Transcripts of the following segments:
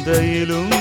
விந்தையிலும்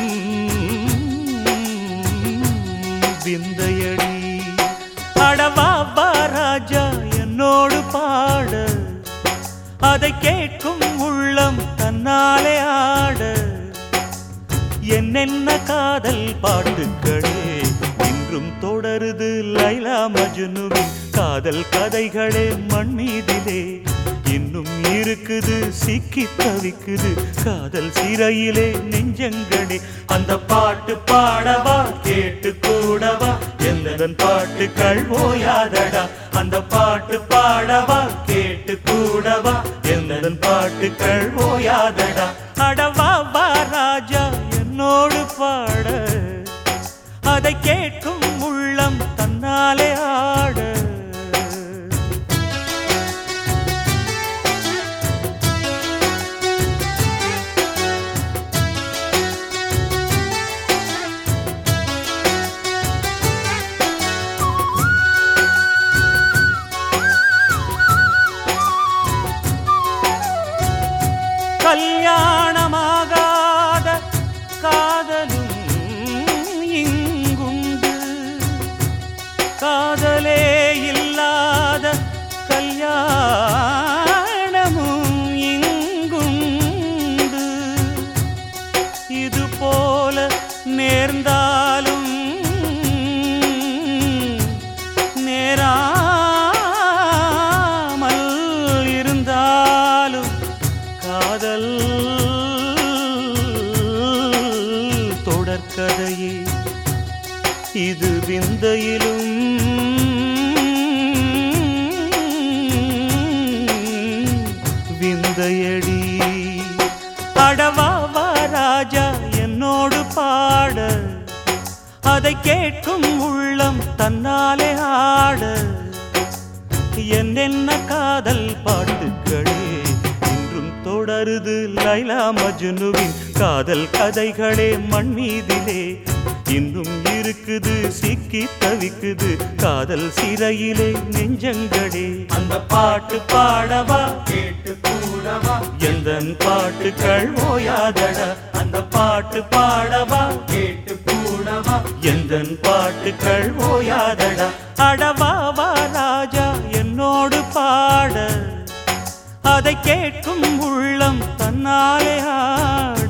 விந்தையடி அடவா வா ராஜா என்னோடு பாட அதை கேட்கும் உள்ளம் தன்னாலே ஆட என்னென்ன காதல் பாட்டுக்களே இன்றும் தொடருது லைலா மஜ்னுவின் காதல் கதைகளே மண் மீதிலே இன்னும் இருக்குது சிக்கி தவிக்குது காதல் சிறையிலே நெஞ்சங்களே அந்த பாட்டு பாடவா கேட்டு கூடவா எந்ததன் பாட்டுக்கள் ஓயாதடா அந்த பாட்டு பாடவா கேட்டு கூடவா எந்ததன் பாட்டுக்கள் ஓயாதடா அடவா வா ராஜா என்னோடு பாட அதை கேட்கும் உள்ளம் தன்னாலே ஆட கல்யாணமாகாத காதலும் இங்குண்டு காதலே இல்லாத கல்யாணமும் இங்குண்டு இது போல நேர்ந்தாலும் நேராமல் இருந்தாலும் காதல் தொடர்கதையே இது விந்தையிலும் விந்தையடி அடவா வா ராஜா என்னோடு பாட அதை கேட்கும் உள்ளம் தன்னாலே ஆட என்னென்ன காதல் பாட்டுக்களே இன்றும் தொடருது லைலா மஜ்னுவின் காதல் கதைகளே மண் மீதிலே இன்னும் இருக்குது சிக்கி தவிக்குது காதல் சிறையிலே நெஞ்சங்களே அந்த பாட்டு பாடவா கேட்டு கூடவா எந்தன் பாட்டுக்கள் ஓயாதடா அந்த பாட்டு பாடவா கேட்டு கூடவா எந்தன் பாட்டுக்கள் ஓயாதடா அடவா வா ராஜா என்னோடு பாட அதை கேட்கும் உள்ளம் தன்னாலே ஆட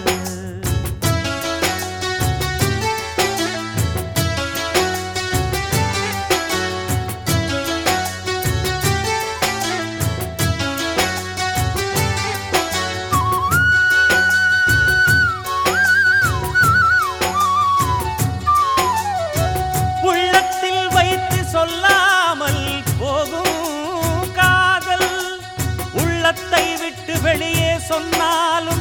உள்ளத்தில் வைத்து சொல்லாமல் போகும் காதல் உள்ளத்தை விட்டு வெளியே சொன்னாலும்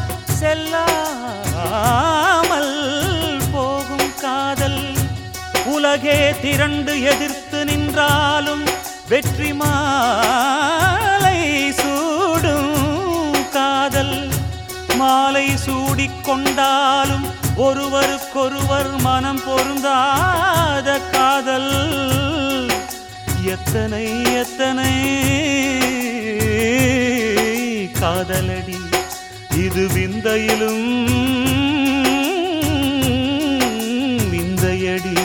செல்லாமல் போகும் காதல் உலகே திரண்டு எதிர்த்து நின்றாலும் வெற்றி மாலை சூடும் காதல் மாலை சூடிக் கொண்டாலும் ஒருவருக்கொருவர் மனம் பொருந்தாத காதல் எத்தனை எத்தனை காதலடி இது விந்தையிலும் விந்தையடி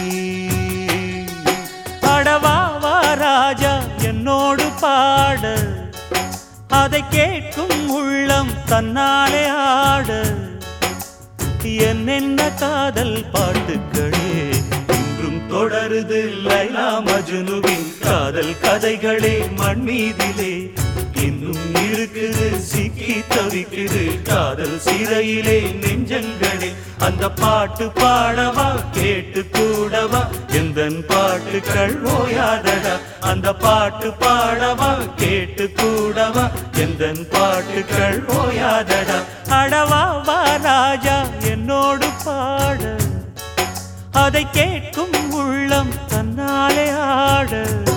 அடவா வா ராஜா என்னோடு பாட அதை கேட்கும் உள்ளம் தன்னாலே ஆட என்னென்ன காதல் பாட்டுக்களே இன்றும் தொடருது லைலா மஜ்னுவின் காதல் கதைகளே மண் மீதிலே இன்னும் இருக்குது சிக்கி தவிக்குது காதல் சிறையிலே நெஞ்சங்களே அந்த பாட்டு பாடவா கேட்டு கூடவா எந்தன் பாட்டுக்கள் ஓயாதடா அந்த பாட்டு பாடவா கேட்டு கூடவா எந்தன் பாட்டுக்கள் ஓயாதடா அடவா வா ராஜா என்னோடு பாட அதை கேட்கும் உள்ளம் தன்னாலே ஆட